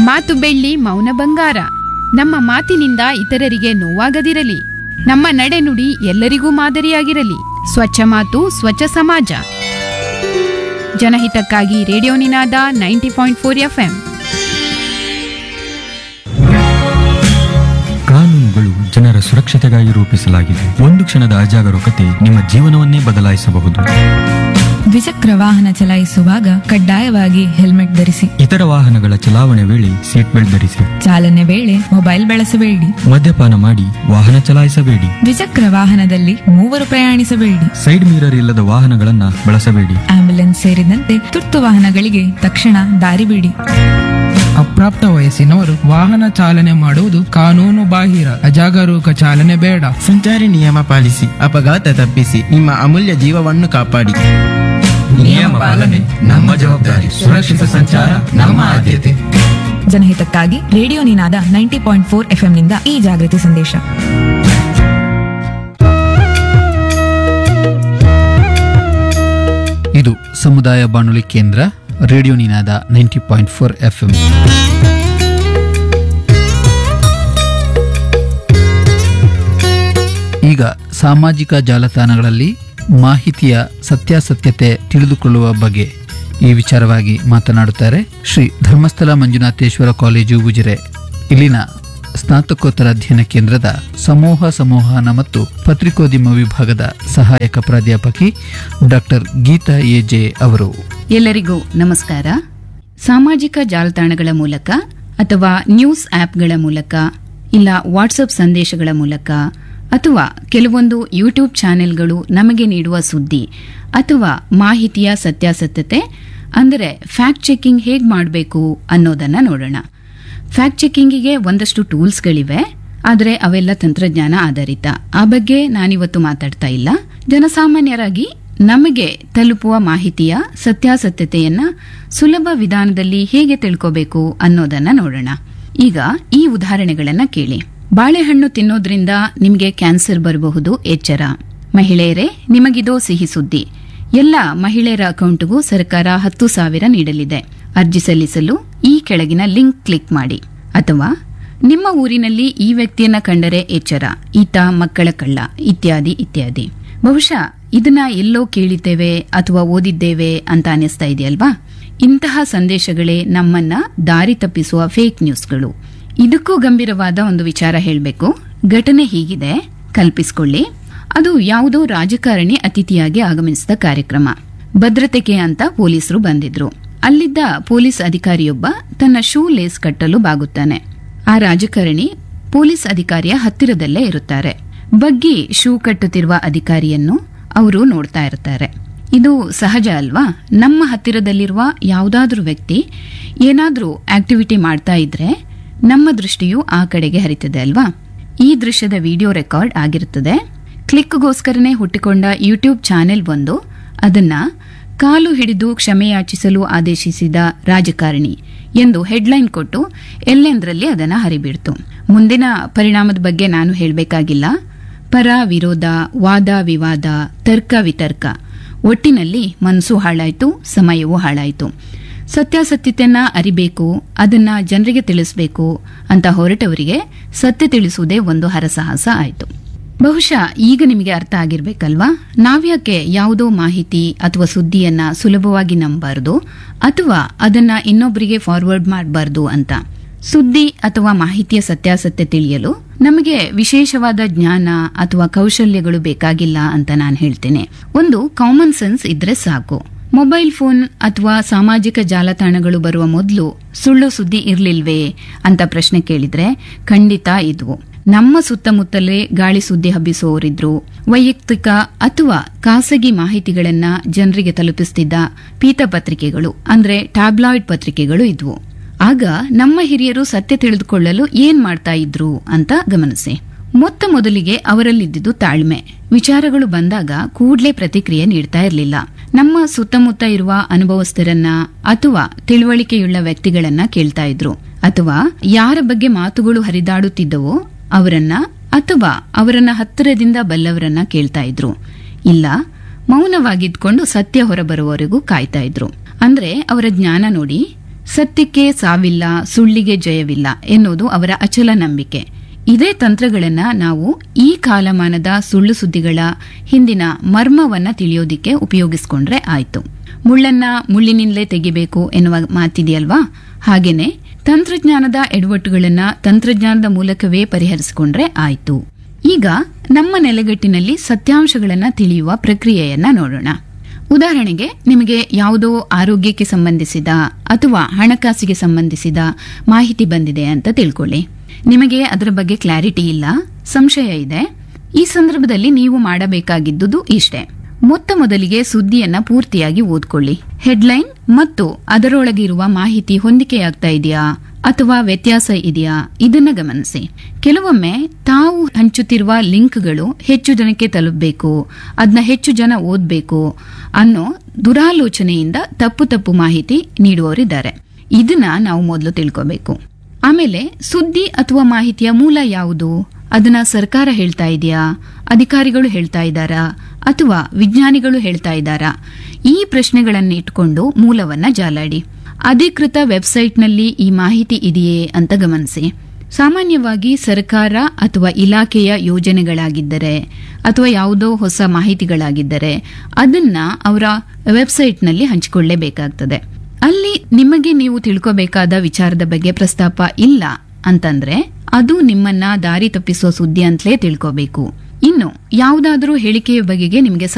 ಮಾತು ಬೆಳ್ಳಿ ಮೌನ ಬಂಗಾರ ನಮ್ಮ ಮಾತಿನಿಂದ ಇತರರಿಗೆ ನೋವಾಗದಿರಲಿ ನಮ್ಮ ನಡೆನುಡಿ ಎಲ್ಲರಿಗೂ ಮಾದರಿಯಾಗಿರಲಿ ಸ್ವಚ್ಛ ಮಾತು ಸ್ವಚ್ಛ ಸಮಾಜ ಜನಹಿತಕ್ಕಾಗಿ radio Ninaada ninety point four FM ಕಾನೂನುಗಳು ಜನರ ಸುರಕ್ಷತೆಗಾಗಿ ರೂಪಿಸಲಾಗಿದೆ ಒಂದು ಕ್ಷಣದ ಅಜಾಗರೂಕತೆ ನಿಮ್ಮ ಜೀವನವನ್ನೇ ಬದಲಾಯಿಸಬಹುದು ದ್ವಿಚಕ್ರ ವಾಹನ ಚಲಾಯಿಸುವಾಗ ಕಡ್ಡಾಯವಾಗಿ ಹೆಲ್ಮೆಟ್ ಧರಿಸಿ ಇತರ ವಾಹನಗಳ ಚಲಾವಣೆ ವೇಳೆ ಸೀಟ್ ಬೆಲ್ಟ್ ಧರಿಸಿ ಚಾಲನೆ ವೇಳೆ ಮೊಬೈಲ್ ಬಳಸಬೇಡಿ ಮದ್ಯಪಾನ ಮಾಡಿ ವಾಹನ ಚಲಾಯಿಸಬೇಡಿ ದ್ವಿಚಕ್ರ ವಾಹನದಲ್ಲಿ ಮೂವರು ಪ್ರಯಾಣಿಸಬೇಡಿ ಸೈಡ್ ಮಿರರ್ ಇಲ್ಲದ ವಾಹನಗಳನ್ನ ಬಳಸಬೇಡಿ ಆಂಬ್ಯುಲೆನ್ಸ್ ಸೇರಿದಂತೆ ತುರ್ತು ವಾಹನಗಳಿಗೆ ತಕ್ಷಣ ದಾರಿ ಬಿಡಿ ಅಪ್ರಾಪ್ತ ವಯಸ್ಸಿನವರು ವಾಹನ ಚಾಲನೆ ಮಾಡುವುದು ಕಾನೂನು ಬಾಹಿರ ಅಜಾಗರೂಕ ಚಾಲನೆ ಬೇಡ ಸಂಚಾರಿ ನಿಯಮ ಪಾಲಿಸಿ ಅಪಘಾತ ತಪ್ಪಿಸಿ ನಿಮ್ಮ ಅಮೂಲ್ಯ ಜೀವವನ್ನು ಕಾಪಾಡಿ ನಿಯಮ ಪಾಲನೆ ನಮ್ಮ ಜವಾಬ್ದಾರಿ ಸುರಕ್ಷಿತ ಸಂಚಾರ ನಮ್ಮ ಆದ್ಯತೆ ಜನಹಿತಕ್ಕಾಗಿ radio Ninaada ninety point four ನಿಂದ ಈ ಜಾಗೃತಿ ಸಂದೇಶ ಇದು ಸಮುದಾಯ ಬಾನುಲಿ ಕೇಂದ್ರ radio Ninaada ninety point four F M ಈಗ ಸಾಮಾಜಿಕ ಜಾಲತಾಣಗಳಲ್ಲಿ ಮಾಹಿತಿಯ ಸತ್ಯಾಸತ್ಯತೆ ತಿಳಿದುಕೊಳ್ಳುವ ಬಗ್ಗೆ ಈ ವಿಚಾರವಾಗಿ ಮಾತನಾಡುತ್ತಾರೆ ಶ್ರೀ ಧರ್ಮಸ್ಥಳ ಮಂಜುನಾಥೇಶ್ವರ ಕಾಲೇಜು ಉಜಿರೆ ಇಲ್ಲಿನ ಸ್ನಾತಕೋತ್ತರ ಅಧ್ಯಯನ ಕೇಂದ್ರದ ಸಮೂಹ ಸಂವಹನ ಮತ್ತು ಪತ್ರಿಕೋದ್ಯಮ ವಿಭಾಗದ ಸಹಾಯಕ ಪ್ರಾಧ್ಯಾಪಕಿ ಡಾಕ್ಟರ್ ಗೀತಾ ಎ ಜೆ ಅವರು ಎಲ್ಲರಿಗೂ ನಮಸ್ಕಾರ ಸಾಮಾಜಿಕ ಜಾಲತಾಣಗಳ ಮೂಲಕ ಅಥವಾ ನ್ಯೂಸ್ ಆಪ್ಗಳ ಮೂಲಕ ಇಲ್ಲ ವಾಟ್ಸಪ್ ಸಂದೇಶಗಳ ಮೂಲಕ ಅಥವಾ ಕೆಲವೊಂದು ಯೂಟ್ಯೂಬ್ ಚಾನೆಲ್ಗಳು ನಮಗೆ ನೀಡುವ ಸುದ್ದಿ ಅಥವಾ ಮಾಹಿತಿಯ ಸತ್ಯಾಸತ್ಯತೆ ಅಂದರೆ ಫ್ಯಾಕ್ಟ್ ಚೆಕಿಂಗ್ ಹೇಗೆ ಮಾಡಬೇಕು ಅನ್ನೋದನ್ನ ನೋಡೋಣ ಫ್ಯಾಕ್ಟ್ ಚೆಕಿಂಗಿಗೆ ಒಂದಷ್ಟು ಟೂಲ್ಸ್ಗಳಿವೆ ಆದರೆ ಅವೆಲ್ಲ ತಂತ್ರಜ್ಞಾನ ಆಧಾರಿತ ಆ ಬಗ್ಗೆ ನಾನಿವತ್ತು ಮಾತಾಡ್ತಾ ಇಲ್ಲ ಜನಸಾಮಾನ್ಯರಾಗಿ ನಮಗೆ ತಲುಪುವ ಮಾಹಿತಿಯ ಸತ್ಯಾಸತ್ಯತೆಯನ್ನ ಸುಲಭ ವಿಧಾನದಲ್ಲಿ ಹೇಗೆ ತಿಳ್ಕೋಬೇಕು ಅನ್ನೋದನ್ನ ನೋಡೋಣ ಈಗ ಈ ಉದಾಹರಣೆಗಳನ್ನ ಕೇಳಿ ಬಾಳೆಹಣ್ಣು ತಿನ್ನೋದ್ರಿಂದ ನಿಮಗೆ ಕ್ಯಾನ್ಸರ್ ಬರಬಹುದು ಎಚ್ಚರ ಮಹಿಳೆಯರೇ ನಿಮಗಿದೋ ಸಿಹಿ ಸುದ್ದಿ ಎಲ್ಲ ಮಹಿಳೆಯರ ಅಕೌಂಟ್ಗೂ ಸರ್ಕಾರ ಹತ್ತು ಸಾವಿರ ನೀಡಲಿದೆ ಅರ್ಜಿ ಸಲ್ಲಿಸಲು ಈ ಕೆಳಗಿನ ಲಿಂಕ್ ಕ್ಲಿಕ್ ಮಾಡಿ ಅಥವಾ ನಿಮ್ಮ ಊರಿನಲ್ಲಿ ಈ ವ್ಯಕ್ತಿಯನ್ನ ಕಂಡರೆ ಎಚ್ಚರ ಈತ ಮಕ್ಕಳ ಕಳ್ಳ ಇತ್ಯಾದಿ ಇತ್ಯಾದಿ ಬಹುಶಃ ಇದನ್ನ ಎಲ್ಲೋ ಕೇಳಿದ್ದೇವೆ ಅಥವಾ ಓದಿದ್ದೇವೆ ಅಂತ ಅನಿಸ್ತಾ ಇದೆಯಲ್ವಾ ಇಂತಹ ಸಂದೇಶಗಳೇ ನಮ್ಮನ್ನ ದಾರಿ ತಪ್ಪಿಸುವ ಫೇಕ್ ನ್ಯೂಸ್ಗಳು ಇದಕ್ಕೂ ಗಂಭೀರವಾದ ಒಂದು ವಿಚಾರ ಹೇಳಬೇಕು ಘಟನೆ ಹೀಗಿದೆ ಕಲ್ಪಿಸಿಕೊಳ್ಳಿ ಅದು ಯಾವುದೋ ರಾಜಕಾರಣಿ ಅತಿಥಿಯಾಗಿ ಆಗಮಿಸಿದ ಕಾರ್ಯಕ್ರಮ ಭದ್ರತೆಗೆ ಅಂತ ಪೊಲೀಸರು ಬಂದಿದ್ರು ಅಲ್ಲಿದ್ದ ಪೊಲೀಸ್ ಅಧಿಕಾರಿಯೊಬ್ಬ ತನ್ನ ಶೂ ಲೇಸ್ ಕಟ್ಟಲು ಬಾಗುತ್ತಾನೆ ಆ ರಾಜಕಾರಣಿ ಪೊಲೀಸ್ ಅಧಿಕಾರಿಯ ಹತ್ತಿರದಲ್ಲೇ ಇರುತ್ತಾರೆ ಬಗ್ಗಿ ಶೂ ಕಟ್ಟುತ್ತಿರುವ ಅಧಿಕಾರಿಯನ್ನು ಅವರು ನೋಡ್ತಾ ಇರ್ತಾರೆ ಇದು ಸಹಜ ಅಲ್ವಾ ನಮ್ಮ ಹತ್ತಿರದಲ್ಲಿರುವ ಯಾವುದಾದ್ರೂ ವ್ಯಕ್ತಿ ಏನಾದ್ರೂ ಆಕ್ಟಿವಿಟಿ ಮಾಡ್ತಾ ಇದ್ರೆ ನಮ್ಮ ದೃಷ್ಟಿಯು ಆ ಕಡೆಗೆ ಹರಿತದೆ ಅಲ್ವಾ ಈ ದೃಶ್ಯದ ವಿಡಿಯೋ ರೆಕಾರ್ಡ್ ಆಗಿರುತ್ತದೆ ಕ್ಲಿಕ್ಗೋಸ್ಕರನೇ ಹುಟ್ಟಿಕೊಂಡ ಯೂಟ್ಯೂಬ್ ಚಾನೆಲ್ ಒಂದು ಅದನ್ನ ಕಾಲು ಹಿಡಿದು ಕ್ಷಮೆಯಾಚಿಸಲು ಆದೇಶಿಸಿದ ರಾಜಕಾರಣಿ ಎಂದು ಹೆಡ್ಲೈನ್ ಕೊಟ್ಟು ಎಲ್ಲೆಂದರಲ್ಲಿ ಅದನ್ನ ಹರಿಬಿಡ್ತು ಮುಂದಿನ ಪರಿಣಾಮದ ಬಗ್ಗೆ ನಾನು ಹೇಳಬೇಕಾಗಿಲ್ಲ ಪರ ವಿರೋಧ ವಾದ ವಿವಾದ ತರ್ಕ ವಿತರ್ಕ ಒಟ್ಟಿನಲ್ಲಿ ಮನಸ್ಸು ಹಾಳಾಯ್ತು ಸಮಯವೂ ಹಾಳಾಯ್ತು ಸತ್ಯಾಸತ್ಯತೆಯನ್ನ ಅರಿಬೇಕು ಅದನ್ನ ಜನರಿಗೆ ತಿಳಿಸಬೇಕು ಅಂತ ಹೊರಟವರಿಗೆ ಸತ್ಯ ತಿಳಿಸುವುದೇ ಒಂದು ಹರಸಾಹಸ ಆಯಿತು ಬಹುಶಃ ಈಗ ನಿಮಗೆ ಅರ್ಥ ಆಗಿರ್ಬೇಕಲ್ವಾ ನಾವ್ಯಾಕೆ ಯಾವುದೋ ಮಾಹಿತಿ ಅಥವಾ ಸುದ್ದಿಯನ್ನ ಸುಲಭವಾಗಿ ನಂಬಬಾರದು ಅಥವಾ ಅದನ್ನ ಇನ್ನೊಬ್ಬರಿಗೆ ಫಾರ್ವರ್ಡ್ ಮಾಡಬಾರ್ದು ಅಂತ ಸುದ್ದಿ ಅಥವಾ ಮಾಹಿತಿಯ ಸತ್ಯಾಸತ್ಯ ತಿಳಿಯಲು ನಮಗೆ ವಿಶೇಷವಾದ ಜ್ಞಾನ ಅಥವಾ ಕೌಶಲ್ಯಗಳು ಬೇಕಾಗಿಲ್ಲ ಅಂತ ನಾನು ಹೇಳ್ತೇನೆ ಒಂದು ಕಾಮನ್ ಸೆನ್ಸ್ ಇದ್ರೆ ಸಾಕು ಮೊಬೈಲ್ ಫೋನ್ ಅಥವಾ ಸಾಮಾಜಿಕ ಜಾಲತಾಣಗಳು ಬರುವ ಮೊದಲು ಸುಳ್ಳು ಸುದ್ದಿ ಇರ್ಲಿಲ್ವೇ ಅಂತ ಪ್ರಶ್ನೆ ಕೇಳಿದ್ರೆ ಖಂಡಿತ ಇದ್ವು ನಮ್ಮ ಸುತ್ತಮುತ್ತಲೇ ಗಾಳಿ ಸುದ್ದಿ ಹಬ್ಬಿಸುವವರಿದ್ರು ವೈಯಕ್ತಿಕ ಅಥವಾ ಖಾಸಗಿ ಮಾಹಿತಿಗಳನ್ನ ಜನರಿಗೆ ತಲುಪಿಸ್ತಿದ್ದ ಪೀತಪತ್ರಿಕೆಗಳು ಅಂದ್ರೆ ಟ್ಯಾಬ್ಲಾಯ್ಡ್ ಪತ್ರಿಕೆಗಳು ಇದ್ವು ಆಗ ನಮ್ಮ ಹಿರಿಯರು ಸತ್ಯ ತಿಳಿದುಕೊಳ್ಳಲು ಏನ್ ಮಾಡ್ತಾ ಇದ್ರು ಅಂತ ಗಮನಿಸಿ ಮೊತ್ತ ಮೊದಲಿಗೆ ಅವರಲ್ಲಿದ್ದುದು ತಾಳ್ಮೆ ವಿಚಾರಗಳು ಬಂದಾಗ ಕೂಡ್ಲೇ ಪ್ರತಿಕ್ರಿಯೆ ನೀಡ್ತಾ ಇರಲಿಲ್ಲ ನಮ್ಮ ಸುತ್ತಮುತ್ತ ಇರುವ ಅನುಭವಸ್ಥರನ್ನ ಅಥವಾ ತಿಳುವಳಿಕೆಯುಳ್ಳ ವ್ಯಕ್ತಿಗಳನ್ನ ಕೇಳ್ತಾ ಇದ್ರು ಅಥವಾ ಯಾರ ಬಗ್ಗೆ ಮಾತುಗಳು ಹರಿದಾಡುತ್ತಿದ್ದವೋ ಅವರನ್ನ ಅಥವಾ ಅವರನ್ನ ಹತ್ತಿರದಿಂದ ಬಲ್ಲವರನ್ನ ಕೇಳ್ತಾ ಇದ್ರು ಇಲ್ಲ ಮೌನವಾಗಿದ್ಕೊಂಡು ಸತ್ಯ ಹೊರಬರುವವರೆಗೂ ಕಾಯ್ತಾ ಇದ್ರು ಅಂದ್ರೆ ಅವರ ಜ್ಞಾನ ನೋಡಿ ಸತ್ಯಕ್ಕೆ ಸಾವಿಲ್ಲ ಸುಳ್ಳಿಗೆ ಜಯವಿಲ್ಲ ಎನ್ನುವುದು ಅವರ ಅಚಲ ನಂಬಿಕೆ ಇದೇ ತಂತ್ರಗಳನ್ನ ನಾವು ಈ ಕಾಲಮಾನದ ಸುಳ್ಳು ಸುದ್ದಿಗಳ ಹಿಂದಿನ ಮರ್ಮವನ್ನ ತಿಳಿಯೋದಿಕ್ಕೆ ಉಪಯೋಗಿಸ್ಕೊಂಡ್ರೆ ಆಯ್ತು ಮುಳ್ಳನ್ನ ಮುಳ್ಳಿನಿಂದಲೇ ತೆಗಿಬೇಕು ಎನ್ನುವ ಮಾತಿದೆಯಲ್ವಾ ಹಾಗೇನೆ ತಂತ್ರಜ್ಞಾನದ ಎಡವಟ್ಟುಗಳನ್ನ ತಂತ್ರಜ್ಞಾನದ ಮೂಲಕವೇ ಪರಿಹರಿಸಿಕೊಂಡ್ರೆ ಆಯ್ತು ಈಗ ನಮ್ಮ ನೆಲೆಗಟ್ಟಿನಲ್ಲಿ ಸತ್ಯಾಂಶಗಳನ್ನ ತಿಳಿಯುವ ಪ್ರಕ್ರಿಯೆಯನ್ನ ನೋಡೋಣ ಉದಾಹರಣೆಗೆ ನಿಮಗೆ ಯಾವುದೋ ಆರೋಗ್ಯಕ್ಕೆ ಸಂಬಂಧಿಸಿದ ಅಥವಾ ಹಣಕಾಸಿಗೆ ಸಂಬಂಧಿಸಿದ ಮಾಹಿತಿ ಬಂದಿದೆ ಅಂತ ತಿಳ್ಕೊಳ್ಳಿ ನಿಮಗೆ ಅದರ ಬಗ್ಗೆ ಕ್ಲಾರಿಟಿ ಇಲ್ಲ ಸಂಶಯ ಇದೆ ಈ ಸಂದರ್ಭದಲ್ಲಿ ನೀವು ಮಾಡಬೇಕಾಗಿದ್ದುದು ಇಷ್ಟೇ ಮೊತ್ತ ಮೊದಲಿಗೆ ಸುದ್ದಿಯನ್ನ ಪೂರ್ತಿಯಾಗಿ ಓದ್ಕೊಳ್ಳಿ ಹೆಡ್ಲೈನ್ ಮತ್ತು ಅದರೊಳಗಿರುವ ಮಾಹಿತಿ ಹೊಂದಿಕೆಯಾಗ್ತಾ ಇದೆಯಾ ಅಥವಾ ವ್ಯತ್ಯಾಸ ಇದೆಯಾ ಇದನ್ನ ಗಮನಿಸಿ ಕೆಲವೊಮ್ಮೆ ತಾವು ಹಂಚುತ್ತಿರುವ ಲಿಂಕ್ಗಳು ಹೆಚ್ಚು ಜನಕ್ಕೆ ತಲುಪಬೇಕು ಅದನ್ನ ಹೆಚ್ಚು ಜನ ಓದ್ಬೇಕು ಅನ್ನೋ ದುರಾಲೋಚನೆಯಿಂದ ತಪ್ಪು ತಪ್ಪು ಮಾಹಿತಿ ನೀಡುವವರಿದ್ದಾರೆ ಇದನ್ನ ನಾವು ಮೊದಲು ತಿಳ್ಕೋಬೇಕು ಆಮೇಲೆ ಸುದ್ದಿ ಅಥವಾ ಮಾಹಿತಿಯ ಮೂಲ ಯಾವುದು ಅದನ್ನ ಸರ್ಕಾರ ಹೇಳ್ತಾ ಇದೆಯಾ ಅಧಿಕಾರಿಗಳು ಹೇಳ್ತಾ ಇದ್ದಾರಾ ಅಥವಾ ವಿಜ್ಞಾನಿಗಳು ಹೇಳ್ತಾ ಇದ್ದಾರಾ ಈ ಪ್ರಶ್ನೆಗಳನ್ನ ಇಟ್ಕೊಂಡು ಮೂಲವನ್ನ ಜಾಲಾಡಿ ಅಧಿಕೃತ ವೆಬ್ಸೈಟ್ನಲ್ಲಿ ಈ ಮಾಹಿತಿ ಇದೆಯೇ ಅಂತ ಗಮನಿಸಿ ಸಾಮಾನ್ಯವಾಗಿ ಸರ್ಕಾರ ಅಥವಾ ಇಲಾಖೆಯ ಯೋಜನೆಗಳಾಗಿದ್ದರೆ ಅಥವಾ ಯಾವುದೋ ಹೊಸ ಮಾಹಿತಿಗಳಾಗಿದ್ದರೆ ಅದನ್ನ ಅವರ ವೆಬ್ಸೈಟ್ನಲ್ಲಿ ಹಂಚಿಕೊಳ್ಳೇಬೇಕಾಗ್ತದೆ ಅಲ್ಲಿ ನಿಮಗೆ ನೀವು ತಿಳ್ಕೋಬೇಕಾದ ವಿಚಾರದ ಬಗ್ಗೆ ಪ್ರಸ್ತಾಪ ಇಲ್ಲ ಅಂತಂದ್ರೆ ಅದು ನಿಮ್ಮನ್ನ ದಾರಿ ತಪ್ಪಿಸುವ ಸುದ್ದಿ ಅಂತಲೇ ತಿಳ್ಕೋಬೇಕು ಇನ್ನು ಯಾವುದಾದ್ರೂ ಹೇಳಿಕೆಯ ಬಗೆಗೆ ನಿಮಗೆ